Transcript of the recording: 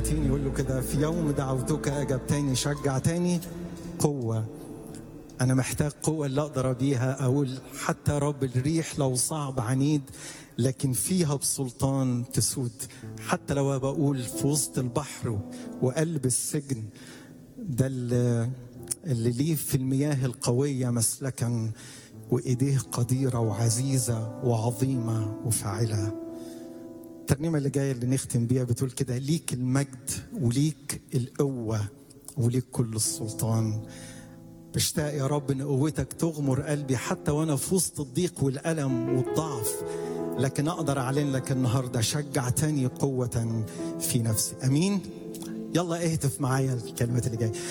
30 يقول له كده في يوم دعوتك اجبتني شجعتني قوه انا محتاج قوه اللي اقدر بيها اقول حتى رب الريح لو صعب عنيد لكن فيها بسلطان تسود حتى لو بقول في وسط البحر وقلب السجن ده اللي, اللي ليه في المياه القويه مسلكا وايديه قديره وعزيزه وعظيمه وفاعله الترنيمه اللي جايه اللي نختم بيها بتقول كده ليك المجد وليك القوه وليك كل السلطان بشتاق يا رب ان قوتك تغمر قلبي حتى وانا في وسط الضيق والالم والضعف لكن اقدر اعلن لك النهارده شجعتني قوه في نفسي امين يلا اهتف معايا الكلمات اللي جايه